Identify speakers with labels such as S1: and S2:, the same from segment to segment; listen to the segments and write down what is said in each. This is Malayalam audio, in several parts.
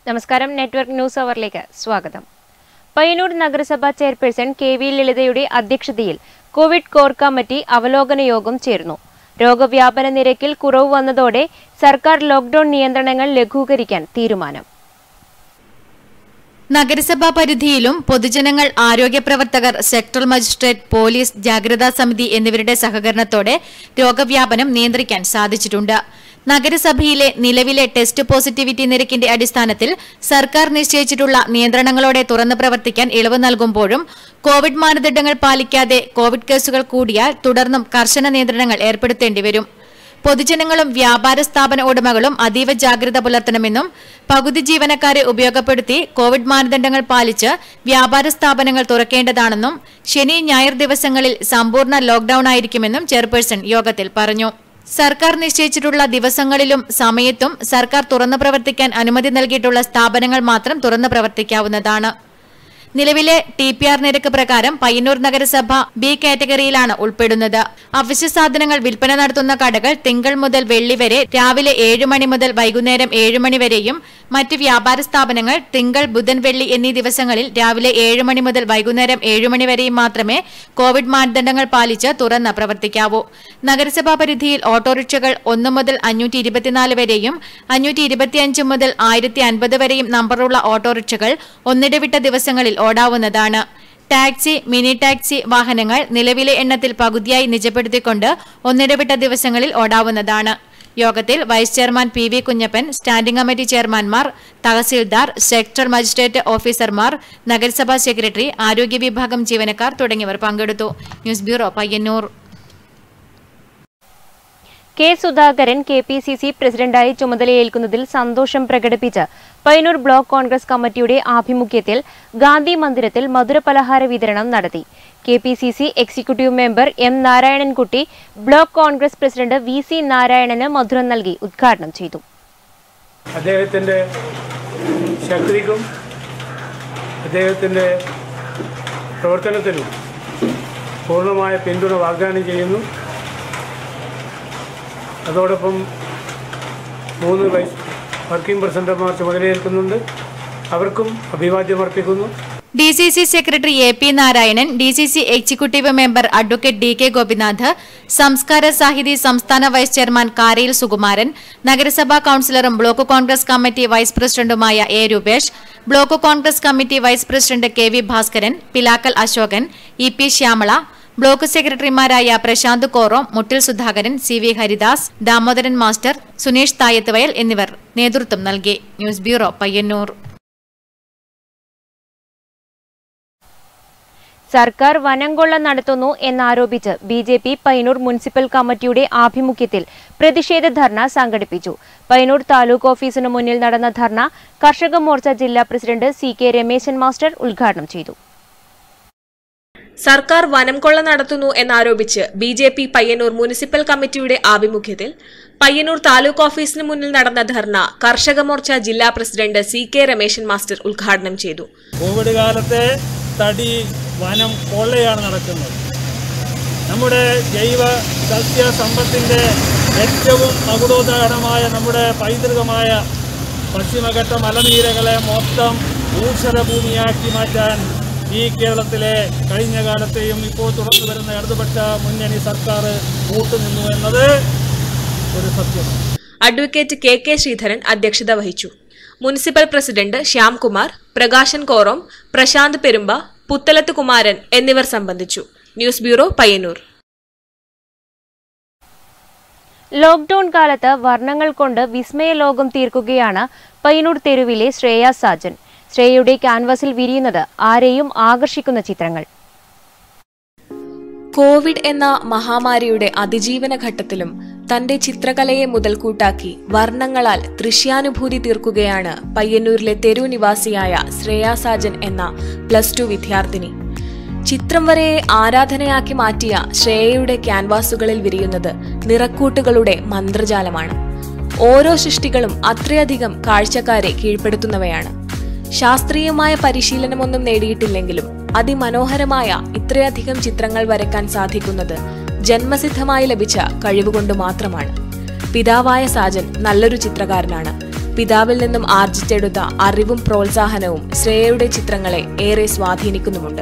S1: നമസ്കാരം നെറ്റ്വർക്ക് ന്യൂസ് അവറിലേക്ക് സ്വാഗതം പയ്യന്നൂർ നഗരസഭാ ചെയർപേഴ്സൺ കെ വി ലളിതയുടെ അധ്യക്ഷതയിൽ കോവിഡ് കോർ കമ്മിറ്റി അവലോകന യോഗം ചേർന്നു രോഗവ്യാപന നിരക്കിൽ കുറവ് വന്നതോടെ സർക്കാർ ലോക്ഡൌൺ നിയന്ത്രണങ്ങൾ ലഘൂകരിക്കാൻ തീരുമാനം
S2: നഗരസഭാ പരിധിയിലും പൊതുജനങ്ങൾ ആരോഗ്യ പ്രവർത്തകർ സെക്ടറൽ മജിസ്ട്രേറ്റ് പോലീസ് ജാഗ്രതാ സമിതി എന്നിവരുടെ സഹകരണത്തോടെ രോഗവ്യാപനം നിയന്ത്രിക്കാൻ സാധിച്ചിട്ടുണ്ട് നഗരസഭയിലെ നിലവിലെ ടെസ്റ്റ് പോസിറ്റിവിറ്റി നിരക്കിന്റെ അടിസ്ഥാനത്തിൽ സർക്കാർ നിശ്ചയിച്ചിട്ടുള്ള നിയന്ത്രണങ്ങളോടെ തുറന്നു പ്രവർത്തിക്കാൻ ഇളവ് നൽകുമ്പോഴും കോവിഡ് മാനദണ്ഡങ്ങൾ പാലിക്കാതെ കോവിഡ് കേസുകൾ കൂടിയാൽ തുടർന്നും കർശന നിയന്ത്രണങ്ങൾ ഏർപ്പെടുത്തേണ്ടിവരും പൊതുജനങ്ങളും വ്യാപാര സ്ഥാപന ഉടമകളും അതീവ ജാഗ്രത പുലർത്തണമെന്നും പകുതി ജീവനക്കാരെ ഉപയോഗപ്പെടുത്തി കോവിഡ് മാനദണ്ഡങ്ങൾ പാലിച്ച് വ്യാപാര സ്ഥാപനങ്ങൾ തുറക്കേണ്ടതാണെന്നും ശനി ഞായർ ദിവസങ്ങളിൽ സമ്പൂർണ്ണ ലോക്ഡൌൺ ആയിരിക്കുമെന്നും ചെയർപേഴ്സൺ യോഗത്തിൽ പറഞ്ഞു സർക്കാർ നിശ്ചയിച്ചിട്ടുള്ള ദിവസങ്ങളിലും സമയത്തും സർക്കാർ തുറന്നു പ്രവർത്തിക്കാൻ അനുമതി നൽകിയിട്ടുള്ള സ്ഥാപനങ്ങൾ മാത്രം തുറന്നു പ്രവർത്തിക്കാവുന്നതാണ് നിലവിലെ ടി പി ആർ നിരക്ക് പ്രകാരം പയ്യന്നൂർ നഗരസഭ ബി കാറ്റഗറിയിലാണ് ഉൾപ്പെടുന്നത് അവശ്യ സാധനങ്ങൾ വിൽപ്പന നടത്തുന്ന കടകൾ തിങ്കൾ മുതൽ വെള്ളി വരെ രാവിലെ ഏഴ് മണി മുതൽ വൈകുന്നേരം ഏഴ് മണി വരെയും മറ്റ് വ്യാപാര സ്ഥാപനങ്ങൾ തിങ്കൾ ബുധൻ വെള്ളി എന്നീ ദിവസങ്ങളിൽ രാവിലെ ഏഴ് മണി മുതൽ വൈകുന്നേരം ഏഴ് മണി വരെയും മാത്രമേ കോവിഡ് മാനദണ്ഡങ്ങൾ പാലിച്ച് തുറന്ന് പ്രവർത്തിക്കാവൂ നഗരസഭാ പരിധിയിൽ ഓട്ടോറിക്ഷകൾ ഒന്ന് മുതൽ അഞ്ഞൂറ്റി ഇരുപത്തിനാല് വരെയും അഞ്ഞൂറ്റി ഇരുപത്തിയഞ്ച് മുതൽ ആയിരത്തി അൻപത് വരെയും നമ്പറുള്ള ഓട്ടോറിക്ഷകൾ ഒന്നിടവിട്ട ദിവസങ്ങളിൽ ഓടാവുന്നതാണ് ടാക്സി മിനി ടാക്സി വാഹനങ്ങൾ നിലവിലെ എണ്ണത്തിൽ പകുതിയായി നിജപ്പെടുത്തിക്കൊണ്ട് ഒന്നിടവിട്ട ദിവസങ്ങളിൽ ഓടാവുന്നതാണ് യോഗത്തിൽ vice chairman P V Kunhappan standing committee ചെയർമാൻമാർ തഹസീൽദാർ സെക്ടറൽ മജിസ്ട്രേറ്റ് ഓഫീസർമാർ നഗരസഭാ സെക്രട്ടറി ആരോഗ്യ വിഭാഗം ജീവനക്കാർ തുടങ്ങിയവർ പങ്കെടുത്തു news bureau Payyanur
S1: K Sudhakaran K P C C പ്രസിഡന്റായി ചുമതലയേൽക്കുന്നതിൽ സന്തോഷം പ്രകടിപ്പിച്ച് പയ്യന്നൂർ ബ്ലോക്ക് കോൺഗ്രസ് കമ്മിറ്റിയുടെ ആഭിമുഖ്യത്തിൽ ഗാന്ധി മന്ദിരത്തിൽ മധുരപലഹാര വിതരണം നടത്തി K P C C executive member M Narayanankutty block congress president V C നാരായണന് മധുരം നൽകി ഉദ്ഘാടനം ചെയ്തു
S3: അദ്ദേഹത്തിൻ്റെ ശക്തിക്കും അദ്ദേഹത്തിൻ്റെ പ്രവർത്തനത്തിനും പൂർണ്ണമായ പിന്തുണ വാഗ്ദാനം ചെയ്യുന്നു അതോടൊപ്പം മൂന്ന് വൈസ് വർക്കിംഗ് പ്രസിഡന്റുമാർ ചുമതലയേൽക്കുന്നുണ്ട് അവർക്കും അഭിവാദ്യം അർപ്പിക്കുന്നു
S2: D C C secretary A P Narayanan D C C executive member advocate D K Gopinath Samskara Sahithi സംസ്ഥാന വൈസ് ചെയർമാൻ കാരയിൽ സുകുമാരൻ നഗരസഭാ കൌൺസിലറും ബ്ലോക്ക് കോൺഗ്രസ് കമ്മിറ്റി വൈസ് പ്രസിഡന്റുമായ A Rupesh block congress committee vice president K V Bhaskaran Pilakkal Ashokan E P Shyamala block സെക്രട്ടറിമാരായ Prashanth Korom Muttil Sudhakaran C V Haridas Damodaran master Suneesh Thayathuvayal എന്നിവർ നേതൃത്വം നൽകി ന്യൂസ് ബ്യൂറോ പയ്യന്നൂർ
S1: സർക്കാർ വനംകൊള്ള നടത്തുന്നു എന്നാരോപിച്ച് B J P Payyanur municipal കമ്മിറ്റിയുടെ ആഭിമുഖ്യത്തിൽ പ്രതിഷേധ ധർണ സംഘടിപ്പിച്ചു പയ്യന്നൂർ താലൂക്ക് ഓഫീസിനു മുന്നിൽ നടന്ന ധർണ കർഷക മോർച്ച ജില്ലാ president C K Rameshan master ഉദ്ഘാടനം ചെയ്തു
S4: സർക്കാർ വനം കൊള്ള നടത്തുന്നു എന്നാരോപിച്ച് B J P Payyanur municipal കമ്മിറ്റിയുടെ ആഭിമുഖ്യത്തിൽ പയ്യന്നൂർ താലൂക്ക് ഓഫീസിന് മുന്നിൽ നടന്ന ധർണ കർഷക മോർച്ച ജില്ലാ president C K Rameshan master ഉദ്ഘാടനം ചെയ്തു
S5: കോവിഡ് കാലത്തെ തടി വനം കൊള്ളയാണ് നടക്കുന്നത് നമ്മുടെ ജൈവ സസ്യ സമ്പത്തിൻ്റെ ഏറ്റവും മകുടോദാഹരണമായ നമ്മുടെ പൈതൃകമായ പശ്ചിമഘട്ട മലനീരകളെ മൊത്തം ഊഷര ഭൂമിയാക്കി മാറ്റാൻ ഈ കേരളത്തിലെ കഴിഞ്ഞ കാലത്തെയും ഇപ്പോൾ തുടർന്നു വരുന്ന ഇടതുപക്ഷ മുന്നണി സർക്കാർ കൂട്ടുനിന്നു എന്നത് ഒരു സത്യമാണ്
S4: അഡ്വക്കേറ്റ് കെ കെ ശ്രീധരൻ അധ്യക്ഷത വഹിച്ചു മുനിസിപ്പൽ പ്രസിഡന്റ് ശ്യാംകുമാർ പ്രകാശൻ കോറോം പ്രശാന്ത് പെരുമ്പ പുത്തലത്ത് കുമാരൻ എന്നിവർ സംബന്ധിച്ചു ന്യൂസ് ബ്യൂറോ പയ്യന്നൂർ
S1: ലോക്ഡൌൺ കാലത്ത് വർണ്ണങ്ങൾ കൊണ്ട് വിസ്മയ ലോകം തീർക്കുകയാണ് പയ്യന്നൂർ തെരുവിലെ ശ്രേയ സാജൻ ശ്രേയയുടെ ക്യാൻവാസിൽ വിരിയുന്നത് ആരെയും ആകർഷിക്കുന്ന ചിത്രങ്ങൾ
S4: കോവിഡ് എന്ന മഹാമാരിയുടെ അതിജീവന ഘട്ടത്തിലും തന്റെ ചിത്രകലയെ മുതൽക്കൂട്ടാക്കി വർണ്ണങ്ങളാൽ ദൃശ്യാനുഭൂതി തീർക്കുകയാണ് പയ്യന്നൂരിലെ തെരു നിവാസിയായ ശ്രേയാ സാജൻ എന്ന പ്ലസ് ടു വിദ്യാർത്ഥിനി ചിത്രം വരയെ ആരാധനയാക്കി മാറ്റിയ ശ്രേയയുടെ ക്യാൻവാസുകളിൽ വിരിയുന്നത് നിറക്കൂട്ടുകളുടെ മന്ത്രജാലമാണ് ഓരോ സൃഷ്ടികളും അത്രയധികം കാഴ്ചക്കാരെ കീഴ്പ്പെടുത്തുന്നവയാണ് ശാസ്ത്രീയമായ പരിശീലനമൊന്നും നേടിയിട്ടില്ലെങ്കിലും അതിമനോഹരമായ ഇത്രയധികം ചിത്രങ്ങൾ വരയ്ക്കാൻ സാധിക്കുന്നത് ജന്മസിദ്ധമായി ലഭിച്ച കഴിവുകൊണ്ട് മാത്രമാണ് പിതാവായ സാജൻ നല്ലൊരു ചിത്രകാരനാണ് പിതാവിൽ നിന്നും ആർജിച്ചെടുത്ത അറിവും പ്രോത്സാഹനവും ശ്രേയയുടെ ചിത്രങ്ങളെ ഏറെ സ്വാധീനിക്കുന്നുമുണ്ട്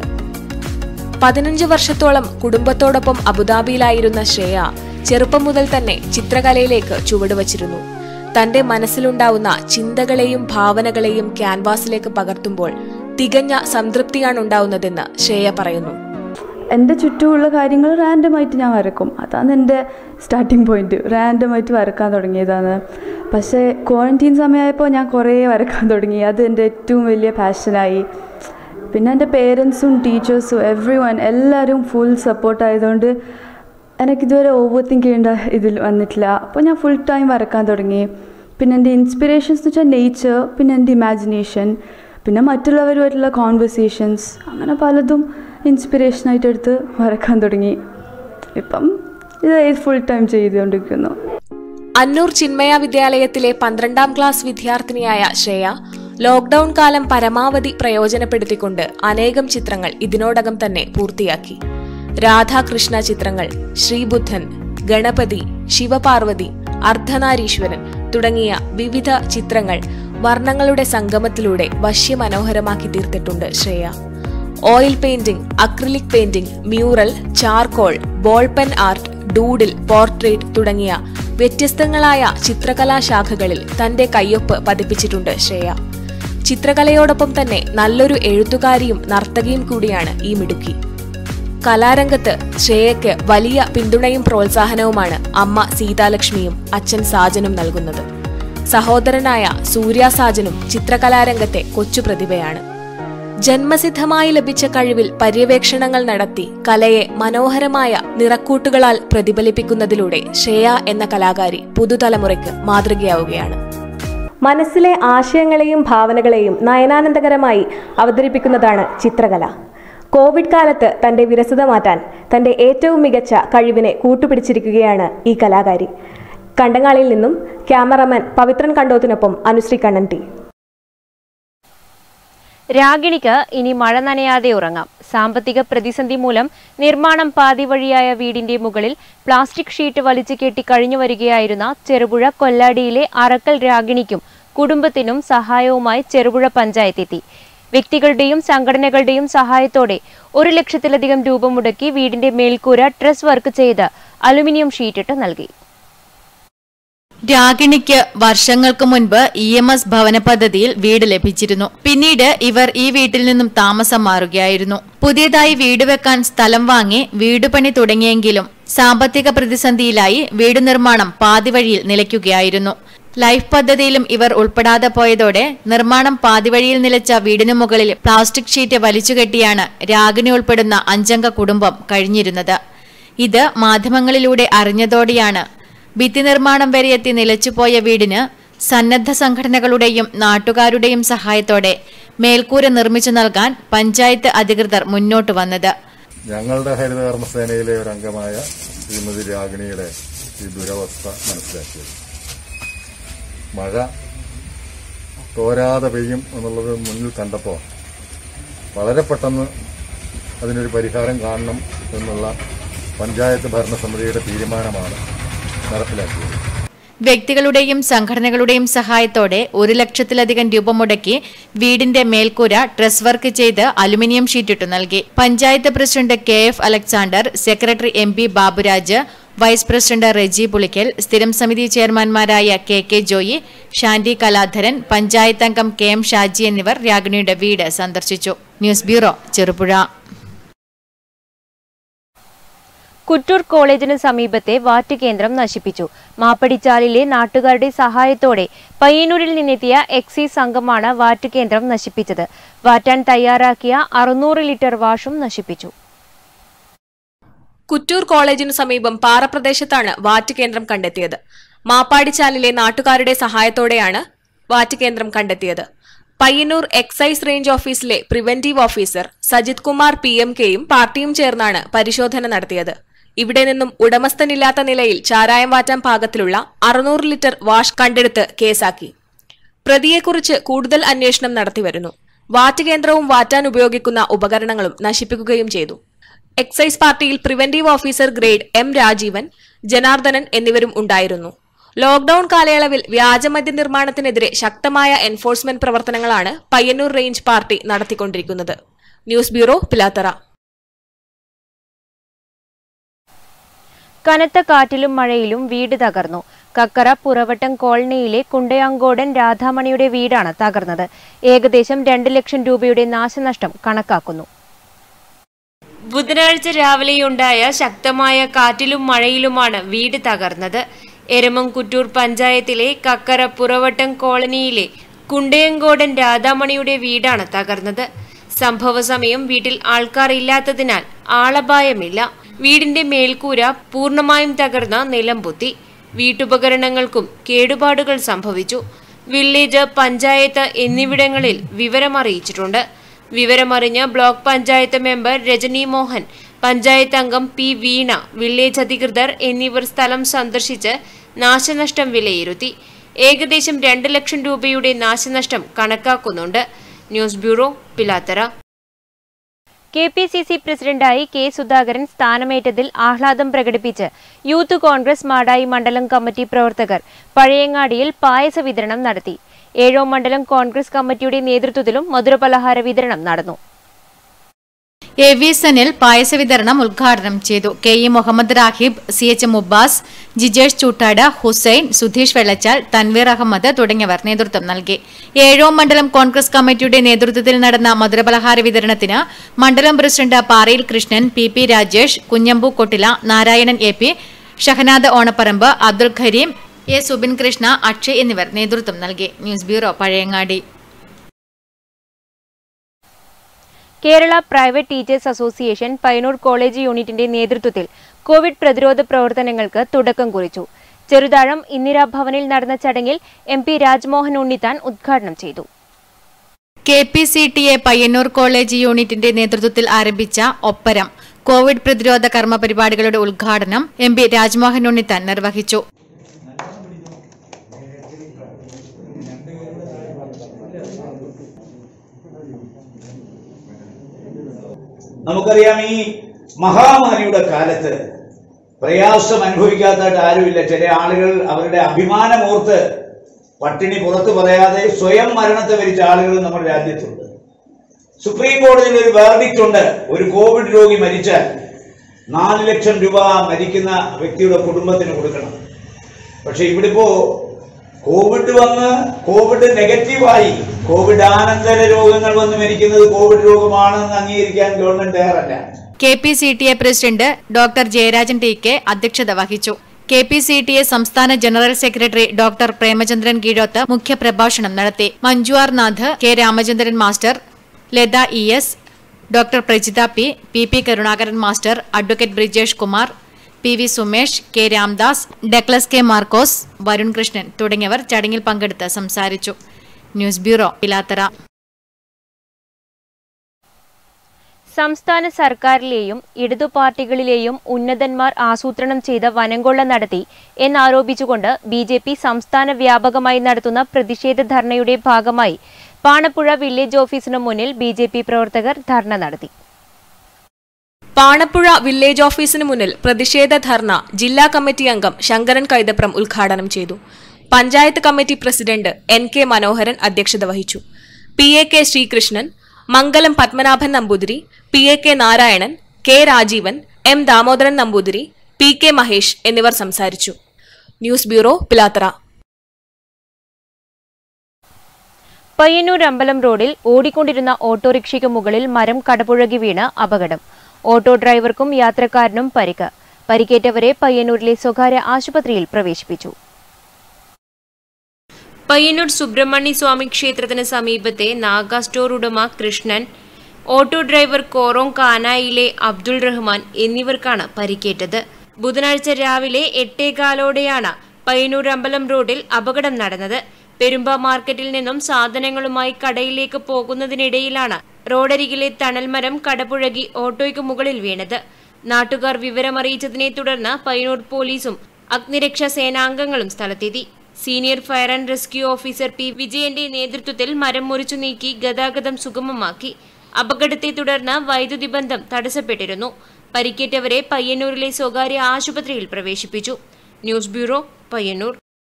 S4: പതിനഞ്ച് വർഷത്തോളം കുടുംബത്തോടൊപ്പം അബുദാബിയിലായിരുന്ന ശ്രേയ ചെറുപ്പം മുതൽ തന്നെ ചിത്രകലയിലേക്ക് ചുവടുവച്ചിരുന്നു തന്റെ മനസ്സിലുണ്ടാവുന്ന ചിന്തകളെയും ഭാവനകളെയും ക്യാൻവാസിലേക്ക് പകർത്തുമ്പോൾ തികഞ്ഞ സംതൃപ്തിയാണ് ഉണ്ടാവുന്നതെന്ന് ശ്രേയ പറയുന്നു
S6: എൻ്റെ ചുറ്റുമുള്ള കാര്യങ്ങൾ റാൻഡമായിട്ട് ഞാൻ വരക്കും അതാണ് എൻ്റെ സ്റ്റാർട്ടിങ് പോയിന്റ് റാൻഡമായിട്ട് വരക്കാൻ തുടങ്ങിയതാണ് പക്ഷേ ക്വാറന്റീൻ സമയമായപ്പോൾ ഞാൻ കുറേ വരക്കാൻ തുടങ്ങി അത് എൻ്റെ ഏറ്റവും വലിയ പാഷനായി പിന്നെ എൻ്റെ പേരൻസും ടീച്ചേഴ്സും എവ്രി വൺ എല്ലാവരും ഫുൾ സപ്പോർട്ട് ആയതുകൊണ്ട് എനിക്കിതുവരെ ഓവർ തിങ്ക് ചെയ്യേണ്ട ഇതിൽ വന്നിട്ടില്ല അപ്പോൾ ഞാൻ ഫുൾ ടൈം വരക്കാൻ തുടങ്ങി പിന്നെ എൻ്റെ ഇൻസ്പിറേഷൻസ് എന്ന് വെച്ചാൽ നേച്ചർ പിന്നെ എൻ്റെ ഇമാജിനേഷൻ പിന്നെ മറ്റുള്ളവരുമായിട്ടുള്ള കോൺവെർസേഷൻസ് അങ്ങനെ പലതും ഇൻസ്പിറേഷനായിട്ട് എടുത്ത് വരക്കാൻ തുടങ്ങി ഇപ്പം ഇത് ഫുൾ ടൈം ചെയ്തുകൊണ്ടിരിക്കുന്നു
S4: അന്നൂർ ചിന്മയ വിദ്യാലയത്തിലെ പന്ത്രണ്ടാം ക്ലാസ് വിദ്യാർത്ഥിനിയായ ശ്രേയ ലോക്ഡൌൺ കാലം പരമാവധി പ്രയോജനപ്പെടുത്തിക്കൊണ്ട് അനേകം ചിത്രങ്ങൾ ഇതിനോടകം തന്നെ പൂർത്തിയാക്കി രാധാകൃഷ്ണ ചിത്രങ്ങൾ ശ്രീബുദ്ധൻ ഗണപതി ശിവപാർവതി അർദ്ധനാരീശ്വരൻ തുടങ്ങിയ വിവിധ ചിത്രങ്ങൾ വർണ്ണങ്ങളുടെ സംഗമത്തിലൂടെ വശ്യമനോഹരമാക്കി തീർത്തിട്ടുണ്ട് Shreya oil painting acrylic painting mural charcoal ball pen art doodle portrait തുടങ്ങിയ വ്യത്യസ്തങ്ങളായ ചിത്രകലാ ശാഖകളിൽ തന്റെ കയ്യൊപ്പ് പതിപ്പിച്ചിട്ടുണ്ട് ശ്രേയ ചിത്രകലയോടൊപ്പം തന്നെ നല്ലൊരു എഴുത്തുകാരിയും നർത്തകിയും കൂടിയാണ് ഈ മിടുക്കി കലാരംഗത്ത് ശ്രേയയ്ക്ക് വലിയ പിന്തുണയും പ്രോത്സാഹനവുമാണ് അമ്മ സീതാലക്ഷ്മിയും അച്ഛൻ സാജനും നൽകുന്നത് സഹോദരനായ സൂര്യ സാജനും ചിത്രകലാരംഗത്തെ കൊച്ചു പ്രതിഭയാണ് ജന്മസിദ്ധമായി ലഭിച്ച കഴിവിൽ പര്യവേക്ഷണങ്ങൾ നടത്തി കലയെ മനോഹരമായ നിറക്കൂട്ടുകളാൽ പ്രതിഫലിപ്പിക്കുന്നതിലൂടെ ശ്രേയ എന്ന കലാകാരി പുതുതലമുറയ്ക്ക് മാതൃകയാവുകയാണ്
S7: മനസ്സിലെ ആശയങ്ങളെയും ഭാവനകളെയും നയനാനന്ദകരമായി അവതരിപ്പിക്കുന്നതാണ് ചിത്രകല കോവിഡ് കാലത്ത് തന്റെ വിരസത മാറ്റാൻ തന്റെ ഏറ്റവും മികച്ച കഴിവിനെ കൂട്ടുപിടിച്ചിരിക്കുകയാണ് ഈ കലാകാരി കണ്ടങ്ങാളിയിൽ നിന്നും ക്യാമറമാൻ പവിത്രൻ കണ്ടോത്തിനൊപ്പം അനുശ്രീ കണ്ണൻ ടി
S1: രാഗിണിക്ക് ഇനി മഴ നനയാതെ ഉറങ്ങാം സാമ്പത്തിക പ്രതിസന്ധി മൂലം നിർമ്മാണം പാതി വഴിയായ വീടിന്റെ മുകളിൽ പ്ലാസ്റ്റിക് ഷീറ്റ് വലിച്ചു കെട്ടി കഴിഞ്ഞു വരികയായിരുന്ന ചെറുപുഴ കൊല്ലാടിയിലെ അറക്കൽ രാഗിണിക്കും കുടുംബത്തിനും സഹായവുമായി ചെറുപുഴ പഞ്ചായത്തെത്തി വ്യക്തികളുടെയും സംഘടനകളുടെയും സഹായത്തോടെ ഒരു ലക്ഷത്തിലധികം രൂപ മുടക്കി വീടിന്റെ മേൽക്കൂര ട്രസ് വർക്ക് ചെയ്ത് അലുമിനിയം ഷീറ്റിട്ട് നൽകി
S2: രാഗിണിക്ക് വർഷങ്ങൾക്ക് മുൻപ് ഇ എം എസ് ഭവന പദ്ധതിയിൽ വീട് ലഭിച്ചിരുന്നു പിന്നീട് ഇവർ ഈ വീട്ടിൽ നിന്നും താമസം മാറുകയായിരുന്നു പുതിയതായി വീട് വെക്കാൻ സ്ഥലം വാങ്ങി വീടുപണി തുടങ്ങിയെങ്കിലും സാമ്പത്തിക പ്രതിസന്ധിയിലായി വീട് നിർമ്മാണം പാതിവഴിയിൽ നിലയ്ക്കുകയായിരുന്നു ലൈഫ് പദ്ധതിയിലും ഇവർ ഉൾപ്പെടാതെ പോയതോടെ നിർമ്മാണം പാതിവഴിയിൽ നിലച്ച വീടിനു മുകളിൽ പ്ലാസ്റ്റിക് ഷീറ്റ് വലിച്ചുകെട്ടിയാണ് രാഗിണി ഉൾപ്പെടുന്ന അഞ്ചംഗ കുടുംബം കഴിഞ്ഞിരുന്നത് ഇത് മാധ്യമങ്ങളിലൂടെ അറിഞ്ഞതോടെയാണ് ഭിത്തി നിർമ്മാണം വരെ എത്തി നിലച്ചുപോയ വീടിന് സന്നദ്ധ സംഘടനകളുടെയും നാട്ടുകാരുടെയും സഹായത്തോടെ മേൽക്കൂര നിർമ്മിച്ചു നൽകാൻ പഞ്ചായത്ത് അധികൃതർ മുന്നോട്ട് വന്നത്
S8: ഞങ്ങളുടെ ഹരിതകർമ്മസേനയിലെ ഒരു അംഗമായ ശ്രീമതി രാഗിണിയുടെ ഈ ദുരവസ്ഥ മനസ്സിലാക്കിയത് മഴ തോരാതെ പെയ്യും എന്നുള്ളത് മുന്നിൽ കണ്ടപ്പോൾ വളരെ പെട്ടെന്ന് അതിനൊരു പരിഹാരം കാണണം എന്നുള്ള പഞ്ചായത്ത് ഭരണസമിതിയുടെ തീരുമാനമാണ് നടപ്പിലാക്കിയത്
S2: വ്യക്തികളുടെയും സംഘടനകളുടെയും സഹായത്തോടെ ഒരു ലക്ഷത്തിലധികം രൂപ മുടക്കി വീടിന്റെ മേൽക്കൂര ഡ്രസ് വർക്ക് ചെയ്ത് അലുമിനിയം ഷീറ്റിട്ടു നൽകി panchayat president K F Alexander secretary M P Baburaj vice president Reji Pulickal സ്ഥിരം സമിതി ചെയർമാൻമാരായ കെ കെ ജോയി ഷാൻഡി കലാധരൻ പഞ്ചായത്ത് അംഗം കെ എം ഷാജി എന്നിവർ രാഗിണിയുടെ വീട് സന്ദർശിച്ചു ന്യൂസ് ബ്യൂറോ ചെറുപുഴ
S1: കുറ്റൂർ കോളേജിന് സമീപത്തെ വാറ്റ് കേന്ദ്രം നശിപ്പിച്ചു മാപ്പടിച്ചാലിലെ നാട്ടുകാരുടെ സഹായത്തോടെ പയ്യന്നൂരിൽ നിന്നെത്തിയ എക്സൈസ് സംഘമാണ് വാറ്റ് കേന്ദ്രം നശിപ്പിച്ചത് വാറ്റാൻ തയ്യാറാക്കിയ അറുന്നൂറ് ലിറ്റർ വാഷും നശിപ്പിച്ചു
S4: കുറ്റൂർ കോളേജിനു സമീപം പാറപ്രദേശത്താണ് വാറ്റ് കേന്ദ്രം കണ്ടെത്തിയത് മാപ്പാടിച്ചാലിലെ നാട്ടുകാരുടെ സഹായത്തോടെയാണ് വാറ്റ് കേന്ദ്രം കണ്ടെത്തിയത് പയ്യന്നൂർ എക്സൈസ് റേഞ്ച് ഓഫീസിലെ preventive officer Sajith Kumar P M കെയും പാർട്ടിയും ചേർന്നാണ് പരിശോധന നടത്തിയത് ഇവിടെ നിന്നും ഉടമസ്ഥനില്ലാത്ത നിലയിൽ ചാരായം വാറ്റാൻ പാകത്തിലുള്ള അറുന്നൂറ് ലിറ്റർ വാഷ് കണ്ടെടുത്ത് കേസാക്കി പ്രതിയെക്കുറിച്ച് കൂടുതൽ അന്വേഷണം നടത്തിവരുന്നു വാറ്റ് കേന്ദ്രവും വാറ്റാൻ ഉപയോഗിക്കുന്ന ഉപകരണങ്ങളും നശിപ്പിക്കുകയും ചെയ്തു എക്സൈസ് പാർട്ടിയിൽ preventive officer grade M Rajeevan Janardhanan എന്നിവരും ഉണ്ടായിരുന്നു ലോക്ഡൌൺ കാലയളവിൽ വ്യാജമദ്യ നിർമ്മാണത്തിനെതിരെ ശക്തമായ എൻഫോഴ്സ്മെന്റ് പ്രവർത്തനങ്ങളാണ് പയ്യന്നൂർ റേഞ്ച് പാർട്ടി നടത്തിക്കൊണ്ടിരിക്കുന്നത് ന്യൂസ് ബ്യൂറോ പിലാത്തറ
S1: കനത്ത കാറ്റിലും മഴയിലും വീട് തകർന്നു കക്കറ പുറവട്ടം കോളനിയിലെ കുണ്ടയാങ്കോടൻ രാധാമണിയുടെ വീടാണ് തകർന്നത് ഏകദേശം രണ്ട് ലക്ഷം രൂപയുടെ നാശനഷ്ടം കണക്കാക്കുന്നു ബുധനാഴ്ച രാവിലെയുണ്ടായ ശക്തമായ കാറ്റിലും മഴയിലുമാണ് വീട് തകർന്നത് എരമംകുറ്റൂർ പഞ്ചായത്തിലെ കക്കര പുറവട്ടം കോളനിയിലെ കുണ്ടയങ്കോടൻ രാധാമണിയുടെ വീടാണ് തകർന്നത് സംഭവ സമയം വീട്ടിൽ ആൾക്കാർ ഇല്ലാത്തതിനാൽ ആളപായമില്ല വീടിന്റെ മേൽക്കൂര പൂർണ്ണമായും തകർന്ന നിലംപൊത്തി വീട്ടുപകരണങ്ങൾക്കും കേടുപാടുകൾ സംഭവിച്ചു വില്ലേജ് പഞ്ചായത്ത് എന്നിവിടങ്ങളിൽ വിവരമറിയിച്ചിട്ടുണ്ട് വിവരമറിഞ്ഞ് ബ്ലോക്ക് പഞ്ചായത്ത് മെമ്പർ രജനി മോഹൻ പഞ്ചായത്ത് അംഗം പി വീണ വില്ലേജ് അധികൃതർ എന്നിവർ സ്ഥലം സന്ദർശിച്ച് നാശനഷ്ടം വിലയിരുത്തി ഏകദേശം രണ്ട് ലക്ഷം രൂപയുടെ നാശനഷ്ടം കണക്കാക്കുന്നുണ്ട് news bureau Pilathara K P C C പ്രസിഡന്റായി കെ സുധാകരൻ സ്ഥാനമേറ്റതിൽ ആഹ്ലാദം പ്രകടിപ്പിച്ച് യൂത്ത് കോൺഗ്രസ് മാടായി മണ്ഡലം കമ്മിറ്റി പ്രവർത്തകർ പഴയങ്ങാടിയിൽ പായസ വിതരണം നടത്തി ഏഴോ മണ്ഡലം കോൺഗ്രസ് കമ്മിറ്റിയുടെ നേതൃത്വത്തിലും മധുരപലഹാര വിതരണം നടന്നു
S2: എ വി സനിൽ പായസ വിതരണം ഉദ്ഘാടനം ചെയ്തു K E Muhammad Rahib C H Mubas Jijesh Choottad Hussain Sudheesh Vellachal Tanveer Ahmed തുടങ്ങിയവർ നേതൃത്വം നൽകി ഏഴോ മണ്ഡലം കോൺഗ്രസ് കമ്മിറ്റിയുടെ നേതൃത്വത്തിൽ നടന്ന മധുരപലഹാര വിതരണത്തിന് മണ്ഡലം president Parayil Krishnan P P Rajesh Kunhambu Kottila Narayanan A P Shahanad Onapparamb Abdul Kareem A Subin Krishna Akshay എന്നിവർ നേതൃത്വം നൽകി news bureau Pazhayangadi
S1: Kerala private teachers association Payyanur college യൂണിറ്റിന്റെ നേതൃത്വത്തിൽ കോവിഡ് പ്രതിരോധ പ്രവർത്തനങ്ങൾക്ക് തുടക്കം കുറിച്ചു ചെറുതാഴം ഇന്ദിരാഭവനിൽ നടന്ന ചടങ്ങിൽ എം പി രാജ്മോഹൻ ഉണ്ണിത്താൻ ഉദ്ഘാടനം ചെയ്തു
S2: K P C T A Payyanur college യൂണിറ്റിന്റെ നേതൃത്വത്തിൽ ആരംഭിച്ച ഒപ്പരം കോവിഡ് പ്രതിരോധ കർമ്മ പരിപാടികളുടെ ഉദ്ഘാടനം എം പി രാജ്മോഹൻ ഉണ്ണിത്താൻ നിർവഹിച്ചു
S9: നമുക്കറിയാം ഈ മഹാമാരിയുടെ കാലത്ത് പ്രയാസം അനുഭവിക്കാത്തതായിട്ട് ആരുമില്ല ചില ആളുകൾ അവരുടെ അഭിമാനമോർത്ത് പട്ടിണി പുറത്തു പറയാതെ സ്വയം മരണത്തെ വരിച്ച ആളുകൾ നമ്മുടെ രാജ്യത്തുണ്ട് സുപ്രീം കോടതിയിൽ ഒരു വേർഡിക്റ്റ് ഉണ്ട് ഒരു കോവിഡ് രോഗി മരിച്ചാൽ നാല് ലക്ഷം രൂപ മരിക്കുന്ന വ്യക്തിയുടെ കുടുംബത്തിന് കൊടുക്കണം പക്ഷെ ഇവിടെ ഇപ്പോ കോവിഡ് വന്ന് കോവിഡ് നെഗറ്റീവായി കോവിഡ് ആനന്തര രോഗങ്ങൾ വന്ന് മരിക്കുന്നത് കോവിഡ് രോഗമാണെന്ന് അംഗീകരിക്കാൻ ഗവൺമെന്റ് തയ്യാറല്ല
S2: K P C T A president doctor Jayarajan T K അധ്യക്ഷത വഹിച്ചു K P C T A സംസ്ഥാന general secretary doctor Premachandran Keezhoth മുഖ്യപ്രഭാഷണം നടത്തി Manju R Nath K Ramachandran master Latha E S doctor Prajitha P P P Karunakaran master advocate Brijesh Kumar P V Sumesh K Ramdas Declus K Markose Varun Krishnan തുടങ്ങിയവർ ചടങ്ങിൽ പങ്കെടുത്ത് സംസാരിച്ചു ന്യൂസ് ബ്യൂറോ പിലാത്തറ
S1: സംസ്ഥാന സർക്കാരിലെയും ഇടതു പാർട്ടികളിലെയും ഉന്നതന്മാർ ആസൂത്രണം ചെയ്ത വനംകൊള്ള നടത്തി എന്നാരോപിച്ചുകൊണ്ട് ബി ജെ പി സംസ്ഥാന വ്യാപകമായി നടത്തുന്ന പ്രതിഷേധ ധർണയുടെ ഭാഗമായി പാണപ്പുഴ വില്ലേജ് ഓഫീസിനു മുന്നിൽ ബി ജെ പി പ്രവർത്തകർ ധർണ നടത്തി
S4: പാണപ്പുഴ വില്ലേജ് ഓഫീസിന് മുന്നിൽ പ്രതിഷേധ ധർണ ജില്ലാ കമ്മിറ്റി അംഗം ശങ്കരൻ കൈതപ്രം ഉദ്ഘാടനം ചെയ്തു panchayat committee president N K Manoharan അധ്യക്ഷത വഹിച്ചു P A K Sreekrishnan Mangalam Padmanabhan Namboothiri P A K Narayanan K Rajeevan M Damodaran Namboothiri P K Mahesh എന്നിവർ സംസാരിച്ചു ന്യൂസ് ബ്യൂറോ പിലാത്തറ
S1: പയ്യന്നൂർ അമ്പലം റോഡിൽ ഓടിക്കൊണ്ടിരുന്ന ഓട്ടോറിക്ഷയ്ക്ക് മുകളിൽ മരം കടപുഴകി വീണ് അപകടം ഓട്ടോ ഡ്രൈവർക്കും യാത്രക്കാരനും പരിക്ക് പരിക്കേറ്റവരെ പയ്യന്നൂരിലെ സ്വകാര്യ ആശുപത്രിയിൽ പ്രവേശിപ്പിച്ചു പയ്യന്നൂർ സുബ്രഹ്മണ്യ സ്വാമി ക്ഷേത്രത്തിന് സമീപത്തെ നാഗ സ്റ്റോർ ഉടമ കൃഷ്ണൻ ഓട്ടോ ഡ്രൈവർ കോറോങ് കാനായിലെ അബ്ദുൾ റഹ്മാൻ എന്നിവർക്കാണ് പരിക്കേറ്റത് ബുധനാഴ്ച രാവിലെ എട്ടേകാലോടെയാണ് പയ്യന്നൂർ അമ്പലം റോഡിൽ അപകടം നടന്നത് പെരുമ്പ മാർക്കറ്റിൽ നിന്നും സാധനങ്ങളുമായി കടയിലേക്ക് പോകുന്നതിനിടയിലാണ് റോഡരികിലെ തണൽമരം കടപുഴകി ഓട്ടോയ്ക്ക് മുകളിൽ വീണത് നാട്ടുകാർ വിവരമറിയിച്ചതിനെ തുടർന്ന് പയ്യന്നൂർ പോലീസും അഗ്നിരക്ഷാ സേനാംഗങ്ങളും സ്ഥലത്തെത്തി senior fire and rescue officer P വിജയന്റെ നേതൃത്വത്തിൽ മരം മുറിച്ചു നീക്കി ഗതാഗതം സുഗമമാക്കി അപകടത്തെ തുടർന്ന് വൈദ്യുതി ബന്ധം തടസ്സപ്പെട്ടിരുന്നു പരിക്കേറ്റവരെ പയ്യന്നൂരിലെ സ്വകാര്യ ആശുപത്രിയിൽ പ്രവേശിപ്പിച്ചു ന്യൂസ് ബ്യൂറോ പയ്യന്നൂർ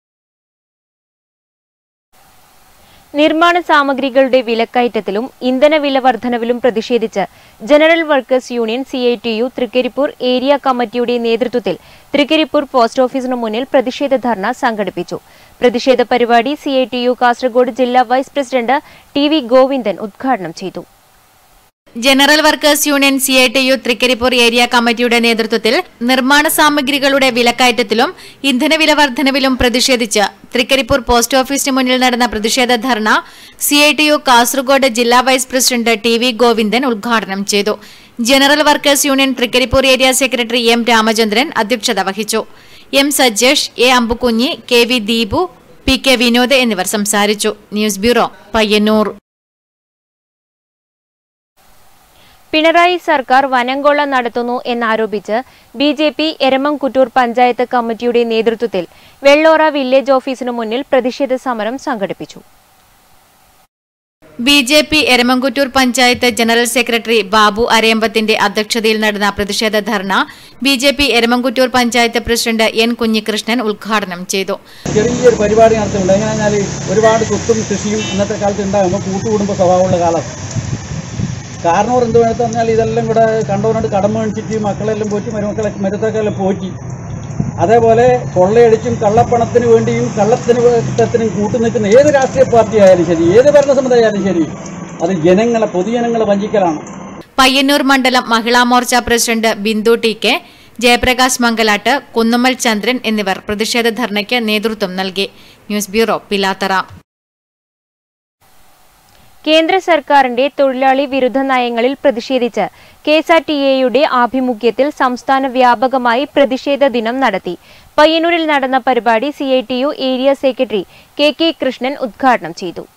S1: നിർമ്മാണ സാമഗ്രികളുടെ വിലക്കയറ്റത്തിലും ഇന്ധന വില വർധനവിലും പ്രതിഷേധിച്ച് general workers union C I T U Thrikkaripur area കമ്മിറ്റിയുടെ നേതൃത്വത്തിൽ തൃക്കരിപ്പൂർ പോസ്റ്റ് ഓഫീസിനു മുന്നിൽ പ്രതിഷേധ ധർണ സംഘടിപ്പിച്ചു പ്രതിഷേധ പരിപാടി C I T U Kasaragod ജില്ലാ vice president T V Govindan ഉദ്ഘാടനം ചെയ്തു
S2: general workers union C I T U Thrikkaripur area കമ്മിറ്റിയുടെ നേതൃത്വത്തിൽ നിർമ്മാണ സാമഗ്രികളുടെ വിലക്കയറ്റത്തിലും ഇന്ധനവില വർധനവിലും പ്രതിഷേധിച്ച് തൃക്കരിപ്പൂർ പോസ്റ്റ് ഓഫീസിന് മുന്നിൽ നടന്ന പ്രതിഷേധ ധർണ C I T U Kasaragod ജില്ലാ vice president T V Govindan ഉദ്ഘാടനം ചെയ്തു general workers union Thrikaripur area secretary M Ramachandran അധ്യക്ഷത വഹിച്ചു M Sajesh A Ambukunhi K V Deepu P K Vinod എന്നിവർ സംസാരിച്ചു ന്യൂസ് ബ്യൂറോ പയ്യന്നൂർ
S1: പിണറായി സർക്കാർ വനംകൊള്ള നടത്തുന്നു എന്നാരോപിച്ച് B J P Eramamkuttoor panchayat കമ്മിറ്റിയുടെ നേതൃത്വത്തിൽ വെള്ളോറ വില്ലേജ് ഓഫീസിനു മുന്നിൽ പ്രതിഷേധ സമരം സംഘടിപ്പിച്ചു
S2: B J P Eramamkuttoor panchayat general secretary Babu അരയമ്പത്തിന്റെ അധ്യക്ഷതയിൽ നടന്ന പ്രതിഷേധ ധർണ B J P Eramamkuttoor panchayat president N Kunhikrishnan ഉദ്ഘാടനം ചെയ്തു
S10: ചെറിയൊരു പരിപാടി നടത്തുന്നുണ്ട് എങ്ങനെ പറഞ്ഞാൽ ഒരുപാട് സ്വത്തും കൃഷിയും ഇന്നത്തെ കാലത്ത് ഉണ്ടാകുമ്പോൾ കൂട്ടുകുടുംബ സ്വഭാവമുള്ള കാലം കാരണം എന്ത് വേണമെന്ന് പറഞ്ഞാൽ ഇതെല്ലാം കൂടെ കണ്ടവനോട് കടം മേടിച്ചിട്ട് മക്കളെല്ലാം പോറ്റി മരുമക്കളെ മരുത്തക്കെല്ലാം പോറ്റി അതേപോലെ കൊള്ളയടിച്ചും കള്ളപ്പണത്തിന് വേണ്ടിയും കള്ളത്തിന് ത്തിനും കൂട്ടു നിൽക്കുന്ന ഏത് രാഷ്ട്രീയ പാർട്ടി ആയാലും ശരി ഏത് ഭരണസമിതി ആയാലും ശരി അത് ജനങ്ങളെ പൊതുജനങ്ങളെ വഞ്ചിക്കലാണ്
S2: പയ്യന്നൂർ മണ്ഡലം Mahila Morcha president Bindu T K Jayaprakash Mangalatt Kunnummal Chandran എന്നിവർ പ്രതിഷേധ ധർണയ്ക്ക് നേതൃത്വം നൽകി ന്യൂസ് ബ്യൂറോ പിലാത്തറ
S1: കേന്ദ്ര സർക്കാരിന്റെ തൊഴിലാളി വിരുദ്ധ നയങ്ങളിൽ പ്രതിഷേധിച്ച് കെ എസ് ആർ ടി എയുടെ ആഭിമുഖ്യത്തിൽ സംസ്ഥാന വ്യാപകമായി പ്രതിഷേധ ദിനം നടത്തി പയ്യന്നൂരിൽ നടന്ന പരിപാടി C I T U area secretary K K Krishnan ഉദ്ഘാടനം ചെയ്തു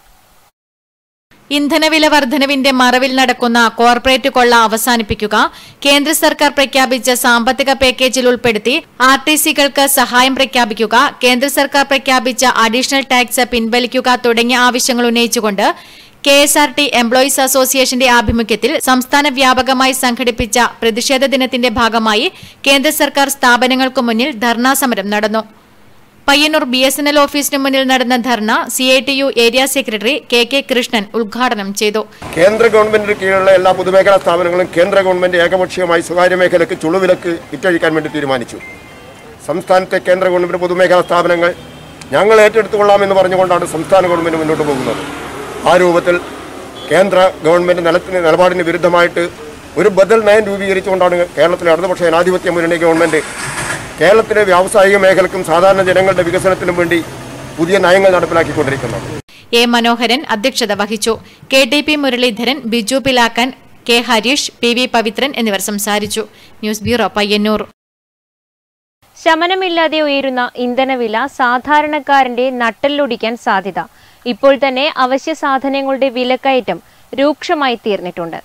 S2: ഇന്ധനവില വർധനവിന്റെ മറവിൽ നടക്കുന്ന കോർപ്പറേറ്റ് കൊള്ള അവസാനിപ്പിക്കുക കേന്ദ്ര സർക്കാർ പ്രഖ്യാപിച്ച സാമ്പത്തിക പാക്കേജിൽ ഉൾപ്പെടുത്തി ആർ ടി സികൾക്ക് സഹായം പ്രഖ്യാപിക്കുക കേന്ദ്ര സർക്കാർ പ്രഖ്യാപിച്ച അഡീഷണൽ ടാക്സ് പിൻവലിക്കുക തുടങ്ങിയ ആവശ്യങ്ങൾ ഉന്നയിച്ചുകൊണ്ട് K S R T employees അസോസിയേഷന്റെ ആഭിമുഖ്യത്തിൽ സംസ്ഥാന വ്യാപകമായി സംഘടിപ്പിച്ച പ്രതിഷേധ ദിനത്തിന്റെ ഭാഗമായി കേന്ദ്ര സർക്കാർ സ്ഥാപനങ്ങൾക്കു മുന്നിൽ ധർണാ സമരം നടന്നു Payyanur B S N L ഓഫീസിന് മുന്നിൽ നടന്ന ധർണ C I T U area secretary K K Krishnan ഉദ്ഘാടനം ചെയ്തു
S11: കേന്ദ്ര ഗവൺമെന്റിന് കീഴിലുള്ള എല്ലാ പൊതുമേഖലാ സ്ഥാപനങ്ങളും കേന്ദ്ര ഗവൺമെന്റ് ഏകപക്ഷീയമായി സ്വകാര്യ മേഖലയ്ക്ക് ചുളുവിലക്ക് വിറ്റഴിക്കാൻ വേണ്ടി തീരുമാനിച്ചു സംസ്ഥാനത്തെ കേന്ദ്ര ഗവൺമെന്റ് പൊതുമേഖലാ സ്ഥാപനങ്ങൾ ഞങ്ങൾ ഏറ്റെടുത്തുകൊള്ളാമെന്ന് പറഞ്ഞുകൊണ്ടാണ് സംസ്ഥാന ഗവൺമെന്റ് മുന്നോട്ട് പോകുന്നത് ആ രൂപത്തിൽ കേന്ദ്ര ഗവൺമെന്റ് നിലത്തിന് നിലപാടിന് വിരുദ്ധമായിട്ട് ഒരു ബദൽ നയം രൂപീകരിച്ചുകൊണ്ടാണ് കേരളത്തിലെ ഇടതുപക്ഷ ജനാധിപത്യ മുന്നണി ഗവൺമെന്റ് കേരളത്തിലെ വ്യാവസായിക മേഖലക്കും സാധാരണ ജനങ്ങളുടെ വികസനത്തിനും വേണ്ടി പുതിയ നയങ്ങൾ നടപ്പിലാക്കിക്കൊണ്ടിരിക്കുന്നത്
S2: എ മനോഹരൻ അധ്യക്ഷത വഹിച്ചു K T P Muraleedharan Biju Pilakkan K Harish P V Pavithran എന്നിവർ സംസാരിച്ചു ന്യൂസ് ബ്യൂറോ പയ്യന്നൂർ
S1: ശമനമില്ലാതെ ഉയരുന്ന ഇന്ധനവില സാധാരണക്കാരന്റെ നട്ടെല്ലൊടിക്കാൻ സാധ്യത ഇപ്പോൾ തന്നെ അവശ്യ സാധനങ്ങളുടെ വിലക്കയറ്റം രൂക്ഷമായി തീർന്നിട്ടുണ്ട്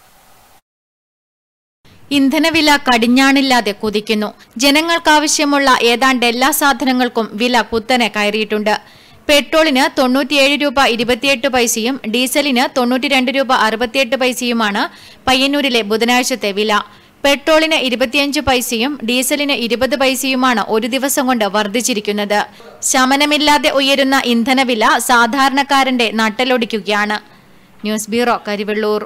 S2: ഇന്ധനവില കടിഞ്ഞാണില്ലാതെ കുതിക്കുന്നു ജനങ്ങൾക്കാവശ്യമുള്ള ഏതാണ്ട് എല്ലാ സാധനങ്ങൾക്കും വില കുത്തനെ കയറിയിട്ടുണ്ട് പെട്രോളിന് തൊണ്ണൂറ്റിയേഴ് രൂപ ഇരുപത്തിയെട്ട് പൈസയും ഡീസലിന് തൊണ്ണൂറ്റിരണ്ട് രൂപ അറുപത്തിയെട്ട് പൈസയുമാണ് പയ്യന്നൂരിലെ ബുധനാഴ്ചത്തെ വില പെട്രോളിന് ഇരുപത്തിയഞ്ച് പൈസയും ഡീസലിന് ഇരുപത് പൈസയുമാണ് ഒരു ദിവസം കൊണ്ട് വർദ്ധിച്ചിരിക്കുന്നത് ശമനമില്ലാതെ ഉയരുന്ന ഇന്ധനവില സാധാരണക്കാരന്റെ നട്ടലൊടിക്കുകയാണ് news bureau Karivellur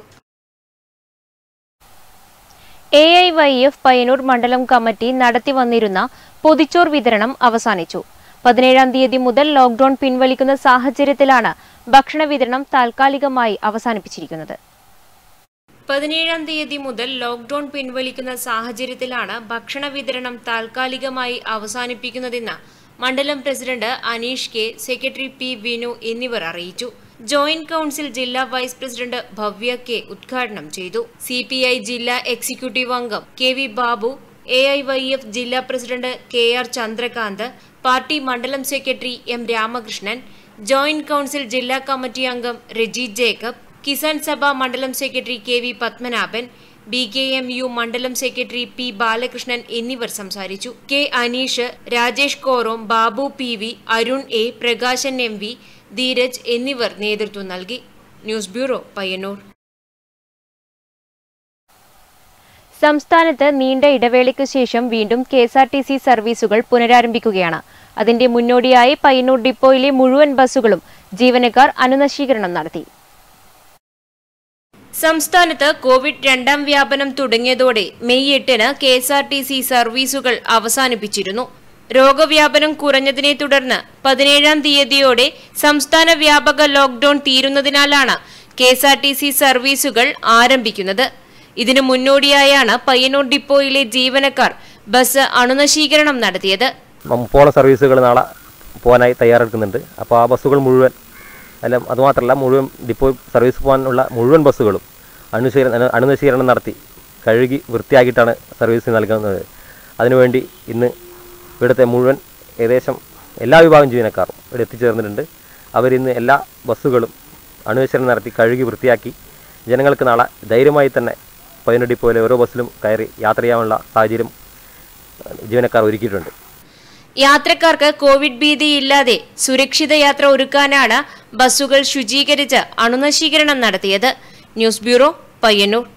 S1: A I Y F Payyanur മണ്ഡലം കമ്മിറ്റി നടത്തിവന്നിരുന്ന പൊതിച്ചോർ വിതരണം അവസാനിച്ചു പതിനേഴാം തീയതി മുതൽ ലോക്ഡൌൺ പിൻവലിക്കുന്ന സാഹചര്യത്തിലാണ് ഭക്ഷണ വിതരണം താൽക്കാലികമായി അവസാനിപ്പിച്ചിരിക്കുന്നത് പതിനേഴാം തീയതി മുതൽ ലോക്ഡൌൺ പിൻവലിക്കുന്ന സാഹചര്യത്തിലാണ് ഭക്ഷണ വിതരണം താൽക്കാലികമായി അവസാനിപ്പിക്കുന്നതെന്ന് മണ്ഡലം president Aneesh K secretary P Vinu എന്നിവർ അറിയിച്ചു ജോയിന്റ് കൌൺസിൽ ജില്ലാ വൈസ് പ്രസിഡന്റ് ഭവ്യ കെ ഉദ്ഘാടനം ചെയ്തു സി പി ഐ ജില്ലാ എക്സിക്യൂട്ടീവ് അംഗം K V Babu A I Y F ജില്ലാ president K R Chandrakanth party മണ്ഡലം secretary M Ramakrishnan joint council ജില്ലാ കമ്മിറ്റി അംഗം രജി ജേക്കബ് കിസാൻ സഭ മണ്ഡലം secretary K V Padmanabhan B K M U മണ്ഡലം സെക്രട്ടറി പി ബാലകൃഷ്ണൻ എന്നിവർ സംസാരിച്ചു K Aneesh Rajesh Korom Babu P V Arun A Prakashan M V Dheeraj എന്നിവർ നേതൃത്വം നൽകി ന്യൂസ് ബ്യൂറോ പയ്യന്നൂർ സംസ്ഥാനത്ത് നീണ്ട ഇടവേളയ്ക്കു ശേഷം വീണ്ടും K S R T C സർവീസുകൾ പുനരാരംഭിക്കുകയാണ് അതിന്റെ മുന്നോടിയായി പയ്യന്നൂർ ഡിപ്പോയിലെ മുഴുവൻ ബസ്സുകളും ജീവനക്കാർ അനുനശീകരണം നടത്തി സംസ്ഥാനത്ത് കോവിഡ് രണ്ടാം വ്യാപനം തുടങ്ങിയതോടെ മെയ് എട്ടിന് K S R T C സർവീസുകൾ അവസാനിപ്പിച്ചിരുന്നു രോഗവ്യാപനം കുറഞ്ഞതിനെ തുടർന്ന് പതിനേഴാം തീയതിയോടെ സംസ്ഥാന വ്യാപക ലോക്ഡൌൺ തീരുന്നതിനാലാണ് K S R T C സർവീസുകൾ ആരംഭിക്കുന്നത് ഇതിനു മുന്നോടിയായാണ് പയ്യന്നൂർ ഡിപ്പോയിലെ ജീവനക്കാർ ബസ് അണുനശീകരണം നടത്തിയത്
S12: പോണ സർവീസുകൾ നാളെ പോകാനായി തയ്യാറെടുക്കുന്നുണ്ട് അപ്പോൾ ആ ബസ്സുകൾ മുഴുവൻ അല്ല അതുമാത്രമല്ല മുഴുവൻ ഡിപ്പോ സർവീസ് പോകാനുള്ള മുഴുവൻ ബസ്സുകളും അണുശീകരണം അണുനശീകരണം നടത്തി കഴുകി വൃത്തിയാക്കിയിട്ടാണ് സർവീസ് നൽകുന്നത് അതിനുവേണ്ടി ഇന്ന് ഇവിടുത്തെ മുഴുവൻ ഏകദേശം എല്ലാ വിഭാഗം ജീവനക്കാരും ഇവിടെ എത്തിച്ചേർന്നിട്ടുണ്ട് അവരിന്ന് എല്ലാ ബസ്സുകളും അണുനശീകരണം നടത്തി കഴുകി വൃത്തിയാക്കി ജനങ്ങൾക്ക് നാളെ ധൈര്യമായി തന്നെ പതിനെട്ട് ഡിപ്പോയിലെ ഓരോ ബസ്സിലും കയറി യാത്ര ചെയ്യാനുള്ള സാഹചര്യം ജീവനക്കാർ ഒരുക്കിയിട്ടുണ്ട്
S1: യാത്രക്കാർക്ക് കോവിഡ് ഭീതിയില്ലാതെ സുരക്ഷിത യാത്ര ഒരുക്കാനാണ് ബസ്സുകൾ ശുചീകരിച്ച് അണുനശീകരണം നടത്തിയത് ന്യൂസ് ബ്യൂറോ പയ്യന്നൂർ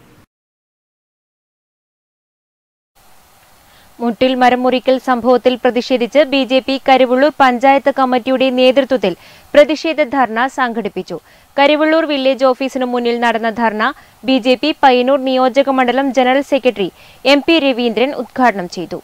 S1: മുട്ടിൽ മരം മുറിക്കൽ സംഭവത്തിൽ പ്രതിഷേധിച്ച് B J P Karivellur panchayat കമ്മിറ്റിയുടെ നേതൃത്വത്തിൽ പ്രതിഷേധ ധർണ സംഘടിപ്പിച്ചു കരിവള്ളൂർ വില്ലേജ് ഓഫീസിനു മുന്നിൽ നടന്ന ധർണ ബി ജെ പി പയ്യന്നൂർ നിയോജക മണ്ഡലം general secretary M P Raveendran ഉദ്ഘാടനം ചെയ്തു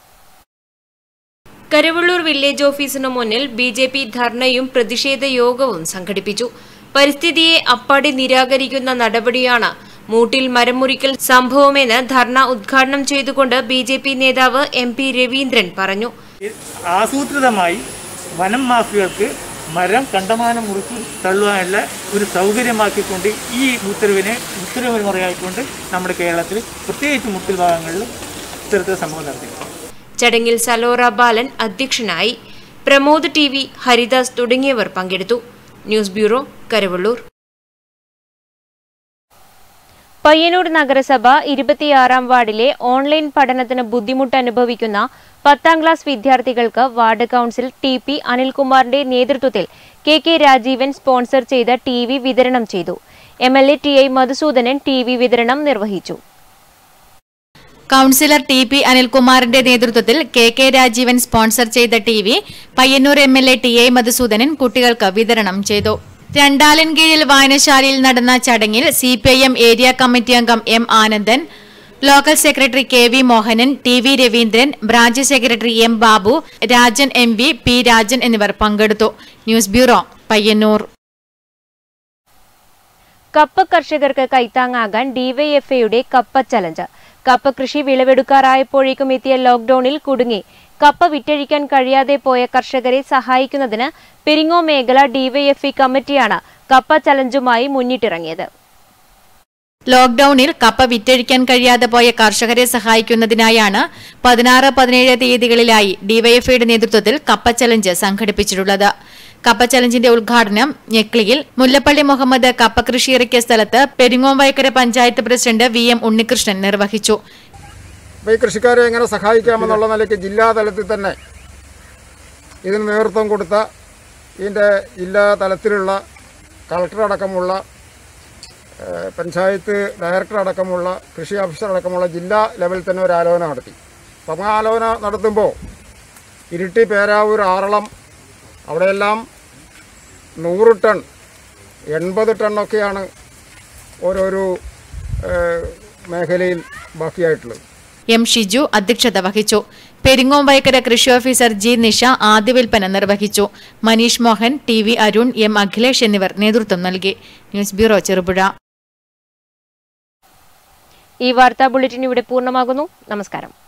S1: കരുവള്ളൂർ വില്ലേജ് ഓഫീസിനു മുന്നിൽ ബി ജെ പി ധർണയും പ്രതിഷേധ യോഗവും സംഘടിപ്പിച്ചു പരിസ്ഥിതിയെ അപ്പാടി നിരാകരിക്കുന്ന നടപടിയാണ് മൂട്ടിൽ മരം മുറിക്കൽ സംഭവമെന്ന് ധർണ ഉദ്ഘാടനം ചെയ്തുകൊണ്ട് ബി ജെ പി നേതാവ് എം പി രവീന്ദ്രൻ പറഞ്ഞു
S5: ആസൂത്രിതമായി വനം മാഫിയകൾക്ക് മരം കണ്ടമാനം മുറിച്ച് തള്ളുവാനുള്ള ഒരു സൗകര്യമാക്കിക്കൊണ്ട് ഈ ഉത്തരവിനെ ഉത്തരവിന് മുറയായിക്കൊണ്ട് നമ്മുടെ കേരളത്തിൽ പ്രത്യേകിച്ച് മുട്ടിൽ ഭാഗങ്ങളിൽ ഇത്തരത്തിൽ സംഭവം നടത്തി
S1: ചടങ്ങിൽ സലോറ ബാലൻ അധ്യക്ഷനായി പ്രമോദ് ടി വി ഹരിദാസ് തുടങ്ങിയവർ പങ്കെടുത്തു ന്യൂസ് ബ്യൂറോ കരവള്ളൂർ പയ്യന്നൂർ നഗരസഭ ഇരുപത്തിയാറാം വാർഡിലെ ഓൺലൈൻ പഠനത്തിന് ബുദ്ധിമുട്ട് അനുഭവിക്കുന്ന പത്താം ക്ലാസ് വിദ്യാർത്ഥികൾക്ക് വാർഡ് കൌൺസിൽ ടി പി അനിൽകുമാറിന്റെ നേതൃത്വത്തിൽ കെ കെ രാജീവൻ സ്പോൺസർ ചെയ്ത ടി വി വിതരണം ചെയ്തു M L A T I Madhusoodanan TV വിതരണം നിർവഹിച്ചു
S2: കൌൺസിലർ ടി പി അനിൽകുമാറിന്റെ നേതൃത്വത്തിൽ കെ കെ രാജീവൻ സ്പോൺസർ ചെയ്ത TV Payyanur M L A T A Madhusoodanan കുട്ടികൾക്ക് വിതരണം ചെയ്തു രണ്ടാലൻകീഴിൽ വായനശാലയിൽ നടന്ന ചടങ്ങിൽ C P I M area committee അംഗം M Anandan local secretary K V Mohanan T V Raveendran branch secretary M Babu Rajan M V P Rajan എന്നിവർ പങ്കെടുത്തു ന്യൂസ് ബ്യൂറോ പയ്യന്നൂർ
S1: കപ്പ കർഷകർക്ക് കൈത്താങ്ങാകാൻ ഡിവൈഎഫ്ഐയുടെ കപ്പ ചലഞ്ച് കപ്പ കൃഷി വിളവെടുക്കാറായപ്പോഴേക്കും എത്തിയ ലോക്ഡൌണിൽ കുടുങ്ങി കപ്പ വിറ്റഴിക്കാൻ കഴിയാതെ പോയ കർഷകരെ സഹായിക്കുന്നതിന് പെരിങ്ങോ മേഖല ഡിവൈഎഫ്ഐ കമ്മിറ്റിയാണ് കപ്പ ചലഞ്ചുമായി മുന്നിട്ടിറങ്ങിയത്
S2: ലോക്ഡൌണിൽ കപ്പ വിറ്റഴിക്കാൻ കഴിയാതെ പോയ കർഷകരെ സഹായിക്കുന്നതിനായാണ് പതിനാറ് പതിനേഴ് തീയതികളിലായി ഡിവൈഎഫ്ഐയുടെ നേതൃത്വത്തിൽ കപ്പ ചലഞ്ച് സംഘടിപ്പിച്ചിട്ടുള്ളത് കപ്പ ചലഞ്ചിന്റെ ഉദ്ഘാടനം ഞെക്ലിയിൽ മുല്ലപ്പള്ളി മുഹമ്മദ് കപ്പ കൃഷി ഇറക്കിയ സ്ഥലത്ത് Peringomvayakkara panchayat president V M Unnikrishnan നിർവഹിച്ചു
S13: അപ്പോൾ ഈ കൃഷിക്കാരെ എങ്ങനെ സഹായിക്കാമെന്നുള്ള നിലയ്ക്ക് ജില്ലാ തലത്തിൽ തന്നെ ഇതിന് നേതൃത്വം കൊടുത്ത ഇതിൻ്റെ ജില്ലാ തലത്തിലുള്ള കളക്ടർ അടക്കമുള്ള ഏഹ്, പഞ്ചായത്ത് ഡയറക്ടർ അടക്കമുള്ള കൃഷി ഓഫീസർ അടക്കമുള്ള ജില്ലാ ലെവലിൽ തന്നെ ഒരു ആലോചന നടത്തി അപ്പം ആ ആലോചന നടത്തുമ്പോൾ ഇരിട്ടി പേരാവൂർ ആറളം അവിടെയെല്ലാം നൂറ് ടൺ എൺപത് ടണ്ണൊക്കെയാണ് ഓരോരോ ഏഹ്, മേഖലയിൽ ബാക്കിയായിട്ടുള്ളത്
S2: എം ഷിജു അധ്യക്ഷത വഹിച്ചു പെരിങ്ങോം വൈക്കര കൃഷി ഓഫീസർ ജി നിഷ ആദ്യ വിൽപ്പന നിർവഹിച്ചു Maneesh Mohan T V Arun M Akhilesh എന്നിവർ നേതൃത്വം നൽകി ന്യൂസ് ബ്യൂറോ ചെറുപുഴ
S1: ഈ വാർത്താ ബുള്ളറ്റിൻ ഇവിടെ പൂർണ്ണമാകുന്നു നമസ്കാരം